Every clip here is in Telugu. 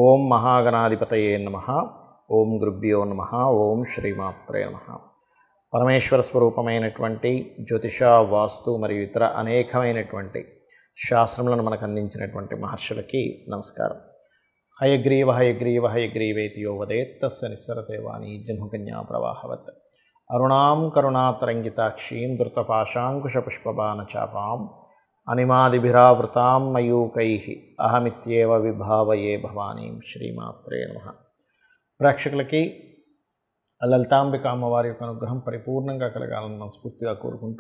ఓం మహాగణాధిపతయే నమ ఓం గురుభ్యో నమ ఓం శ్రీమాత్రే నమ పరమేశ్వర స్వరూపమైనటువంటి జ్యోతిష వాస్తు మరియు ఇతర అనేకమైనటువంటి శాస్త్రములను మనకు అందించినటువంటి మహర్షులకి నమస్కారం హయగ్రీవ హయగ్రీవ హయగ్రీవేతి యో వదేత్తస్య నిస్సరతే వాణి జన్మకన్యా ప్రవాహవత్ అరుణాం కరుణాతరంగితాక్షీం ధృతపాశాంకుశపుష్పబాణచాపాం అనిమాదిభిరావృతాం మయూకై అహమిత్యేవ విభావయే భవానీం శ్రీమాత్రే నమ ప్రేక్షకులకి లలితాంబిక అమ్మవారి యొక్క అనుగ్రహం పరిపూర్ణంగా కలగాలని మనస్ఫూర్తిగా కోరుకుంటూ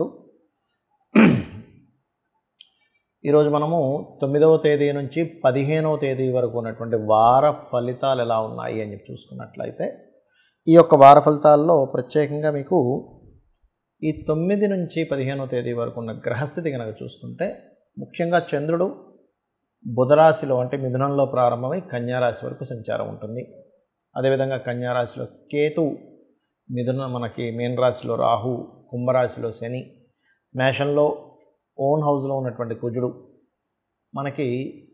ఈరోజు మనము తొమ్మిదవ తేదీ నుంచి పదిహేనవ తేదీ వరకు ఉన్నటువంటి వార ఫలితాలు ఎలా ఉన్నాయి అని చెప్పి చూసుకున్నట్లయితే ఈ యొక్క వార ఫలితాల్లో ప్రత్యేకంగా మీకు ఈ తొమ్మిది నుంచి పదిహేనవ తేదీ వరకు ఉన్న గ్రహస్థితి కనుక చూసుకుంటే ముఖ్యంగా చంద్రుడు బుధరాశిలో అంటే మిథునంలో ప్రారంభమై కన్యారాశి వరకు సంచారం ఉంటుంది అదేవిధంగా కన్యారాశిలో కేతు మిథున మనకి మీన రాశిలో రాహు కుంభరాశిలో శని మేషంలో ఓన్ హౌస్లో ఉన్నటువంటి కుజుడు మనకి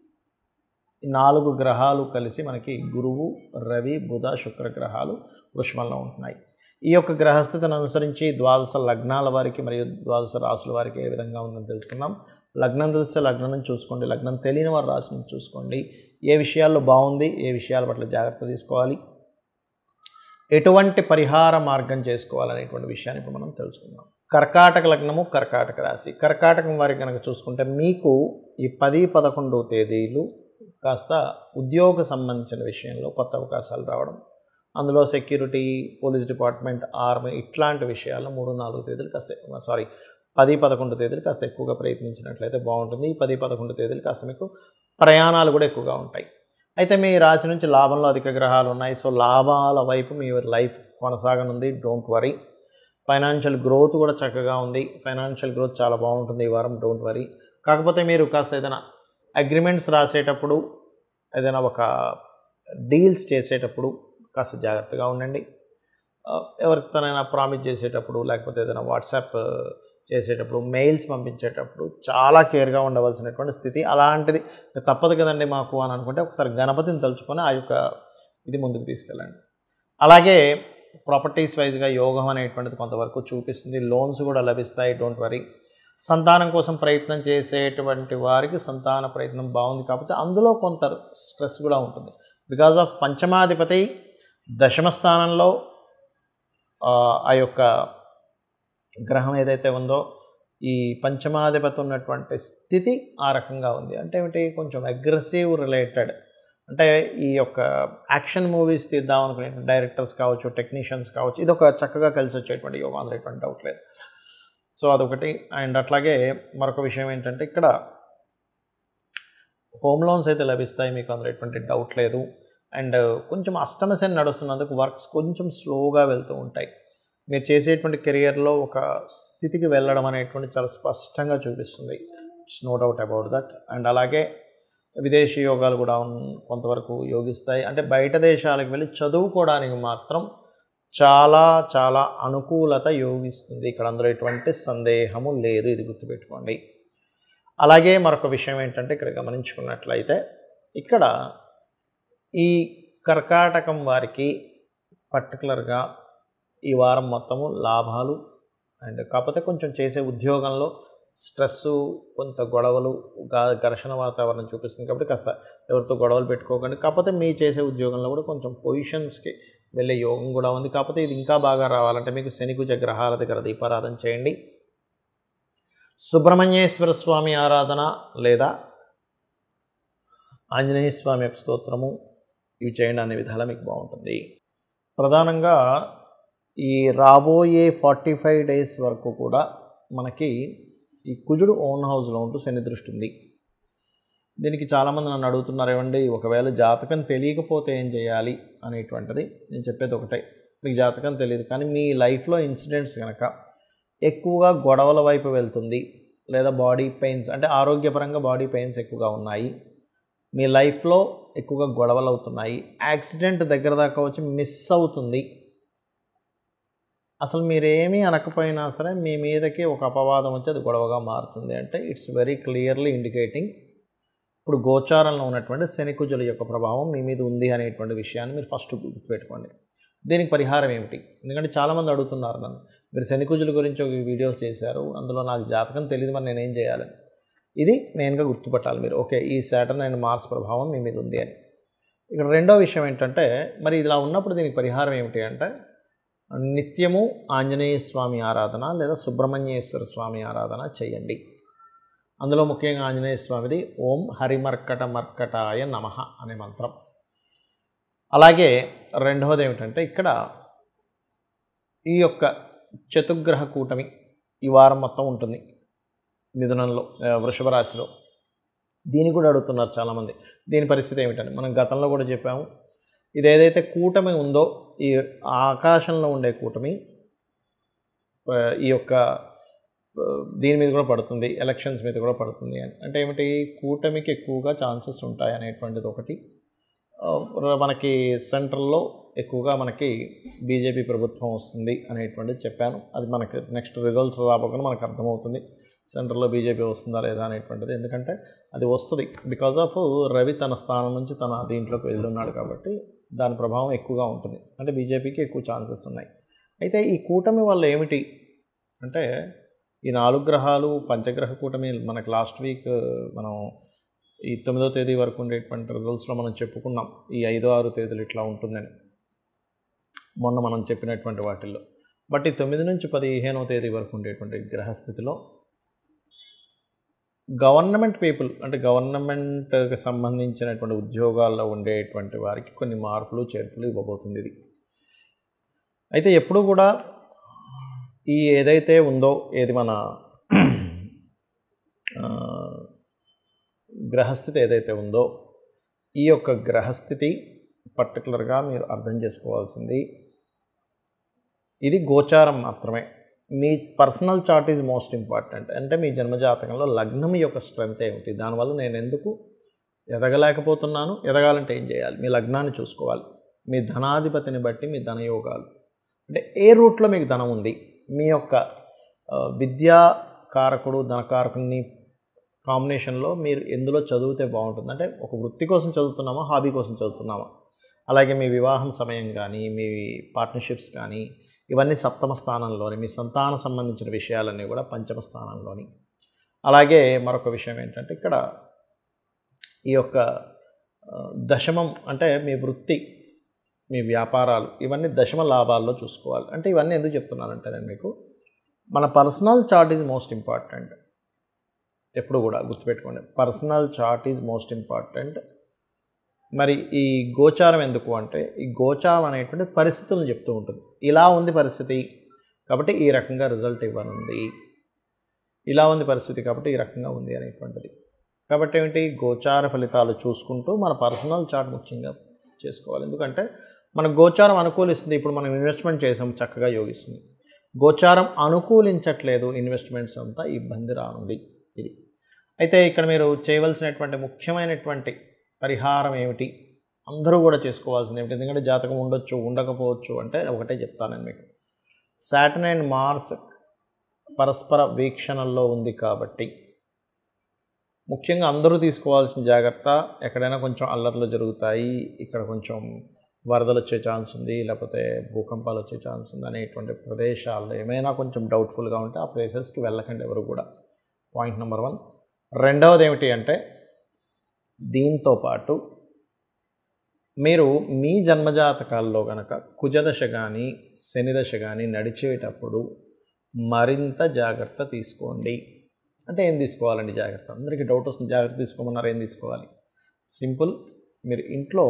ఈ నాలుగు గ్రహాలు కలిసి మనకి గురువు రవి బుధ శుక్ర గ్రహాలు వృషభంలో ఉంటున్నాయి ఈ యొక్క గ్రహస్థితిని అనుసరించి ద్వాదశ లగ్నాల వారికి మరియు ద్వాదశ రాసుల వారికి ఏ విధంగా ఉందని తెలుసుకుందాం లగ్నం తెలిస్తే లగ్నం నుంచి చూసుకోండి లగ్నం తెలియని వారి రాశి నుంచి చూసుకోండి ఏ విషయాల్లో బాగుంది ఏ విషయాల పట్ల జాగ్రత్త తీసుకోవాలి ఎటువంటి పరిహార మార్గం చేసుకోవాలనేటువంటి విషయాన్ని ఇప్పుడు మనం తెలుసుకుందాం కర్కాటక లగ్నము కర్కాటక రాశి కర్కాటకం వారికి కనుక చూసుకుంటే మీకు ఈ పది పదకొండు తేదీలు కాస్త ఉద్యోగ సంబంధించిన విషయంలో కొత్త అవకాశాలు రావడం అందులో సెక్యూరిటీ పోలీస్ డిపార్ట్మెంట్ ఆర్మీ ఇట్లాంటి విషయాల్లో మూడు నాలుగు తేదీలు కాస్త సారీ పది పదకొండు తేదీలు కాస్త ఎక్కువగా ప్రయత్నించినట్లయితే బాగుంటుంది ఈ పది పదకొండు తేదీలు కాస్త మీకు ప్రయాణాలు కూడా ఎక్కువగా ఉంటాయి అయితే మీ రాశి నుంచి లాభంలో అధిక గ్రహాలు ఉన్నాయి సో లాభాల వైపు మీ లైఫ్ కొనసాగనుంది డోంట్ వరీ ఫైనాన్షియల్ గ్రోత్ కూడా చక్కగా ఉంది ఫైనాన్షియల్ గ్రోత్ చాలా బాగుంటుంది ఈ వారం డోంట్ వరీ కాకపోతే మీరు కాస్త ఏదైనా అగ్రిమెంట్స్ రాసేటప్పుడు ఏదైనా ఒక డీల్స్ చేసేటప్పుడు కాస్త జాగ్రత్తగా ఉండండి ఎవరితోనైనా ప్రామిస్ చేసేటప్పుడు లేకపోతే ఏదైనా వాట్సాప్ చేసేటప్పుడు మెయిల్స్ పంపించేటప్పుడు చాలా కేర్గా ఉండవలసినటువంటి స్థితి అలాంటిది తప్పదు కదండి మాకు అని అనుకుంటే ఒకసారి గణపతిని తలుచుకొని ఆ యొక్క ఇది ముందుకు తీసుకెళ్ళండి అలాగే ప్రాపర్టీస్ వైజ్గా యోగం అనేటువంటిది కొంతవరకు చూపిస్తుంది లోన్స్ కూడా లభిస్తాయి డోంట్ వరీ సంతానం కోసం ప్రయత్నం చేసేటువంటి వారికి సంతాన ప్రయత్నం బాగుంది కాకపోతే అందులో కొంత స్ట్రెస్ కూడా ఉంటుంది బికాజ్ ఆఫ్ పంచమాధిపతి దశమ స్థానంలో ఆ యొక్క గ్రహం ఏదైతే ఉందో ఈ పంచమాధిపతి ఉన్నటువంటి స్థితి ఆ రకంగా ఉంది అంటే ఏమిటి కొంచెం అగ్రెసివ్ రిలేటెడ్ అంటే ఈ యొక్క యాక్షన్ మూవీస్ తీద్దాం అనుకునే డైరెక్టర్స్ కావచ్చు టెక్నీషియన్స్ కావచ్చు ఇది ఒక చక్కగా కలిసి వచ్చేటువంటి యోగం అందులో ఎటువంటి డౌట్ లేదు సో అదొకటి అండ్ అట్లాగే మరొక విషయం ఏంటంటే ఇక్కడ హోమ్ లోన్స్ అయితే లభిస్తాయి మీకు అందులో ఎటువంటి డౌట్ లేదు అండ్ కొంచెం అష్టమశని నడుస్తున్నందుకు వర్క్స్ కొంచెం స్లోగా వెళ్తూ ఉంటాయి మీరు చేసేటువంటి కెరియర్లో ఒక స్థితికి వెళ్ళడం అనేటువంటి చాలా స్పష్టంగా చూపిస్తుంది it's no doubt about that and అలాగే విదేశీ యోగాలు కూడా కొంతవరకు యోగిస్తాయి అంటే బయట దేశాలకు వెళ్ళి చదువుకోవడానికి మాత్రం చాలా చాలా అనుకూలత యోగిస్తుంది ఇక్కడ అందులో ఎటువంటి సందేహము లేదు ఇది గుర్తుపెట్టుకోండి అలాగే మరొక విషయం ఏంటంటే ఇక్కడ గమనించుకున్నట్లయితే ఇక్కడ ఈ కర్కాటకం వారికి పర్టికులర్గా ఈ వారం మొత్తము లాభాలు అండ్ కాకపోతే కొంచెం చేసే ఉద్యోగంలో స్ట్రెస్ కొంత గొడవలు ఘర్షణ వాతావరణం చూపిస్తుంది కాబట్టి కాస్త ఎవరితో గొడవలు పెట్టుకోకండి కాకపోతే మీ చేసే ఉద్యోగంలో కూడా కొంచెం పొజిషన్స్కి వెళ్ళే యోగం కూడా ఉంది కాకపోతే ఇది ఇంకా బాగా రావాలంటే మీకు శనికుజ గ్రహాల దగ్గర దీపారాధన చేయండి సుబ్రహ్మణ్యేశ్వర స్వామి ఆరాధన లేదా ఆంజనేయ స్వామి యొక్క స్తోత్రము ఇవి చేయండి అనే విధాలు మీకు బాగుంటుంది ప్రధానంగా ఈ రాబోయే ఫార్టీ ఫైవ్ డేస్ వరకు కూడా మనకి ఈ కుజుడు ఓన్ హౌస్లో ఉంటూ శని దృష్టి ఉంది దీనికి చాలామంది నన్ను అడుగుతున్నారు ఏమండి ఒకవేళ జాతకం తెలియకపోతే ఏం చేయాలి అనేటువంటిది నేను చెప్పేది ఒకటే మీకు జాతకం తెలియదు కానీ మీ లైఫ్లో ఇన్సిడెంట్స్ కనుక ఎక్కువగా గొడవల వైపు వెళ్తుంది లేదా బాడీ పెయిన్స్ అంటే ఆరోగ్యపరంగా బాడీ పెయిన్స్ ఎక్కువగా ఉన్నాయి మీ లైఫ్లో ఎక్కువగా గొడవలు అవుతున్నాయి యాక్సిడెంట్ దగ్గర దాకా వచ్చి మిస్ అవుతుంది అసలు మీరేమీ అనకపోయినా సరే మీ మీదకి ఒక అపవాదం వచ్చి అది గొడవగా మారుతుంది అంటే ఇట్స్ వెరీ క్లియర్లీ ఇండికేటింగ్ ఇప్పుడు గోచారంలో ఉన్నటువంటి శనికుజుల యొక్క ప్రభావం మీ మీద ఉంది అనేటువంటి విషయాన్ని మీరు ఫస్ట్ గుర్తుపెట్టుకోండి దీనికి పరిహారం ఏమిటి ఎందుకంటే చాలామంది అడుగుతున్నారు నన్ను మీరు శనికుజుల గురించి ఒక వీడియోస్ చేశారు అందులో నాకు జాతకం తెలియదు మరి నేనేం చేయాలని ఇది మెయిన్గా గుర్తుపట్టాలి మీరు ఓకే ఈ శాటర్న్ అండ్ మార్స్ ప్రభావం మీ మీద ఉంది అని ఇక్కడ రెండో విషయం ఏంటంటే మరి ఇలా ఉన్నప్పుడు దీనికి పరిహారం ఏమిటి అంటే నిత్యము ఆంజనేయ స్వామి ఆరాధన లేదా సుబ్రహ్మణ్యేశ్వర స్వామి ఆరాధన చేయండి అందులో ముఖ్యంగా ఆంజనేయ స్వామిది ఓం హరిమర్కట మర్కటాయ నమ అనే మంత్రం అలాగే రెండవది ఏమిటంటే ఇక్కడ ఈ యొక్క చతుర్గ్రహ కూటమి ఈ వారం మొత్తం ఉంటుంది మిథునంలో ఆ, వృషభ రాశిలో దీన్ని కూడా అడుగుతున్నారు చాలామంది దీని పరిస్థితి ఏమిటని మనం గతంలో కూడా చెప్పాము ఇది ఏదైతే కూటమి ఉందో ఈ ఆకాశంలో ఉండే కూటమి ఆ, ఈ యొక్క ఆ, దీని మీద కూడా పడుతుంది ఎలక్షన్స్ మీద కూడా పడుతుంది అని అంటే ఏమిటి కూటమికి ఎక్కువగా ఛాన్సెస్ ఉంటాయి అనేటువంటిది ఒకటి ఆ, మనకి సెంట్రల్లో ఎక్కువగా మనకి బీజేపీ ప్రభుత్వం వస్తుంది అనేటువంటిది చెప్పాను అది మనకి నెక్స్ట్ రిజల్ట్స్ రాబోకుండా మనకు అర్థమవుతుంది సెంట్రల్లో బీజేపీ వస్తుందా లేదా అనేటువంటిది ఎందుకంటే అది వస్తుంది బికాజ్ ఆఫ్ రవి తన స్థానం నుంచి తన దీంట్లోకి వెళ్తున్నాడు కాబట్టి దాని ప్రభావం ఎక్కువగా ఉంటుంది అంటే బీజేపీకి ఎక్కువ ఛాన్సెస్ ఉన్నాయి అయితే ఈ కూటమి వల్ల ఏమిటి అంటే ఈ నాలుగు గ్రహాలు పంచగ్రహ కూటమి మనకి లాస్ట్ వీక్ మనం ఈ తొమ్మిదో తేదీ వరకు ఉండేటువంటి రిజల్ట్స్లో మనం చెప్పుకున్నాం ఈ ఐదో ఆరు తేదీలు ఇట్లా ఉంటుందని మొన్న మనం చెప్పినటువంటి వాటిల్లో బట్ ఈ తొమ్మిది నుంచి పదిహేనవ తేదీ వరకు ఉండేటువంటి గ్రహస్థితిలో గవర్నమెంట్ పీపుల్ అంటే గవర్నమెంట్కి సంబంధించినటువంటి ఉద్యోగాల్లో ఉండేటువంటి వారికి కొన్ని మార్పులు చేర్పులు ఇవ్వబోతుంది ఇది అయితే ఎప్పుడు కూడా ఈ ఏదైతే ఉందో ఏది మన ఆ, గ్రహస్థితి ఏదైతే ఉందో ఈ యొక్క గ్రహస్థితి పర్టికులర్గా మీరు అర్థం చేసుకోవాల్సింది ఇది గోచారం మాత్రమే మీ personal chart is most important అంటే మీ జన్మజాతకంలో లగ్నం యొక్క స్ట్రెంత్ ఏమిటి దానివల్ల నేను ఎందుకు ఎదగలేకపోతున్నాను ఎదగాలంటే ఏం చేయాలి మీ లగ్నాన్ని చూసుకోవాలి మీ ధనాధిపతిని బట్టి మీ ధనయోగాలు అంటే ఏ రూట్లో మీకు ధనం ఉంది మీ యొక్క ఆ, విద్యా కారకుడు ధనకారకుడిని కాంబినేషన్లో మీరు ఎందులో చదివితే బాగుంటుంది అంటే ఒక వృత్తి కోసం చదువుతున్నామా హాబీ కోసం చదువుతున్నామా అలాగే మీ వివాహం సమయం కానీ మీ పార్ట్నర్షిప్స్ కానీ ఇవన్నీ సప్తమ స్థానంలోని మీ సంతాన సంబంధించిన విషయాలన్నీ కూడా పంచమ స్థానంలోని అలాగే మరొక విషయం ఏంటంటే ఇక్కడ ఈ యొక్క ఆ, దశమం అంటే మీ వృత్తి మీ వ్యాపారాలు ఇవన్నీ దశమ లాభాల్లో చూసుకోవాలి అంటే ఇవన్నీ ఎందుకు చెప్తున్నానంటే నేను మీకు మన personal chart is most important ఎప్పుడు కూడా గుర్తుపెట్టుకోండి personal chart is most important మరి ఈ గోచారం ఎందుకు అంటే ఈ గోచారం అనేటువంటి పరిస్థితులను చెప్తూ ఉంటుంది ఇలా ఉంది పరిస్థితి కాబట్టి ఈ రకంగా రిజల్ట్ ఇవ్వనుంది ఇలా ఉంది పరిస్థితి కాబట్టి ఈ రకంగా ఉంది అనేటువంటిది కాబట్టి ఏమిటి గోచార ఫలితాలు చూసుకుంటూ మన పర్సనల్ చార్ట్ ముఖ్యంగా చేసుకోవాలి ఎందుకంటే మన గోచారం అనుకూలిస్తుంది ఇప్పుడు మనం ఇన్వెస్ట్మెంట్ చేసాం చక్కగా యోగిస్తుంది గోచారం అనుకూలించట్లేదు ఇన్వెస్ట్మెంట్స్ అంతా ఇబ్బంది రానుంది ఇది అయితే ఇక్కడ మీరు చేయవలసినటువంటి ముఖ్యమైనటువంటి పరిహారం ఏమిటి అందరూ కూడా చేసుకోవాల్సింది ఏమిటి ఎందుకంటే జాతకం ఉండొచ్చు ఉండకపోవచ్చు అంటే ఒకటే చెప్తాను నేను మీకు సాటర్న్ అండ్ మార్స్ పరస్పర వీక్షణల్లో ఉంది కాబట్టి ముఖ్యంగా అందరూ తీసుకోవాల్సిన జాగ్రత్త ఎక్కడైనా కొంచెం అల్లర్లు జరుగుతాయి ఇక్కడ కొంచెం వరదలు వచ్చే ఛాన్స్ ఉంది లేకపోతే భూకంపాలు వచ్చే ఛాన్స్ ఉంది అనేటువంటి ప్రదేశాల్లో ఏమైనా కొంచెం డౌట్ఫుల్గా ఉంటే ఆ ప్లేసెస్కి వెళ్ళకండి ఎవరు కూడా పాయింట్ నెంబర్ వన్ రెండవది ఏమిటి అంటే దీంతో పాటు మీరు మీ జన్మజాతకాల్లో కనుక కుజదశ కానీ శనిదశ కానీ నడిచేటప్పుడు మరింత జాగ్రత్త తీసుకోండి అంటే ఏం తీసుకోవాలండి జాగ్రత్త అందరికీ డౌట్ వస్తుంది జాగ్రత్త తీసుకోమన్నారు ఏం తీసుకోవాలి సింపుల్ మీరు ఇంట్లో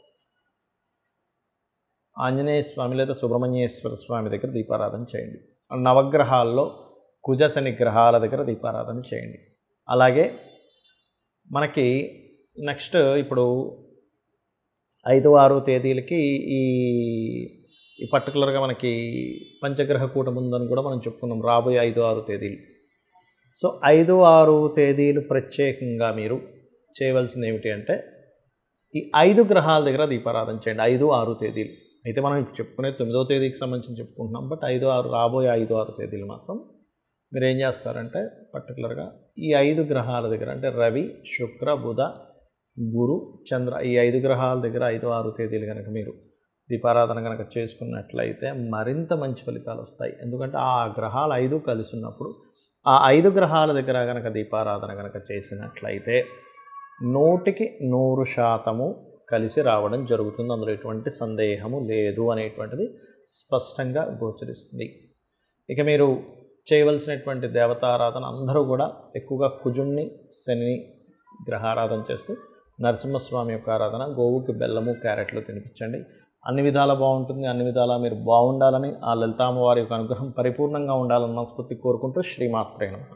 ఆంజనేయ స్వామి లేదా సుబ్రహ్మణ్యేశ్వర స్వామి దగ్గర దీపారాధన చేయండి నవగ్రహాల్లో కుజ శని గ్రహాల దగ్గర దీపారాధన చేయండి అలాగే మనకి నెక్స్ట్ ఇప్పుడు ఐదు ఆరు తేదీలకి ఈ ఈ పర్టికులర్గా మనకి పంచగ్రహ కూటమి ఉందని కూడా మనం చెప్పుకున్నాం రాబోయే ఐదు ఆరు తేదీలు సో ఐదు ఆరు తేదీలు ప్రత్యేకంగా మీరు చేయవలసింది ఏమిటి అంటే ఈ ఐదు గ్రహాల దగ్గర దీపారాధన చేయండి ఐదు ఆరు తేదీలు అయితే మనం ఇప్పుడు చెప్పుకునే తొమ్మిదో తేదీకి సంబంధించి చెప్పుకుంటున్నాం బట్ ఐదు ఆరు రాబోయే ఐదు ఆరు తేదీలు మాత్రం మీరు ఏం చేస్తారంటే పర్టికులర్గా ఈ ఐదు గ్రహాల దగ్గర అంటే రవి శుక్ర బుధ గురు చంద్ర ఈ ఐదు గ్రహాల దగ్గర ఐదు ఆరు తేదీలు కనుక మీరు దీపారాధన కనుక చేసుకున్నట్లయితే మరింత మంచి ఫలితాలు వస్తాయి ఎందుకంటే ఆ గ్రహాలు ఐదు కలిసి ఉన్నప్పుడు ఆ ఐదు గ్రహాల దగ్గర కనుక దీపారాధన కనుక చేసినట్లయితే నూటికి నూరు శాతము కలిసి రావడం జరుగుతుంది అందులో ఎటువంటి సందేహము లేదు అనేటువంటిది స్పష్టంగా గోచరిస్తుంది ఇక మీరు చేయవలసినటువంటి దేవతారాధన అందరూ కూడా ఎక్కువగా కుజుణ్ణి శనిని గ్రహారాధన చేస్తూ నరసింహస్వామి యొక్క ఆరాధన గోవుకి బెల్లము క్యారెట్లు తినిపించండి అన్ని విధాలా బాగుంటుంది అన్ని విధాలా మీరు బాగుండాలని ఆ లలితామ్మవారి యొక్క అనుగ్రహం పరిపూర్ణంగా ఉండాలని మనస్ఫూర్తి కోరుకుంటూ శ్రీమాత్రేణ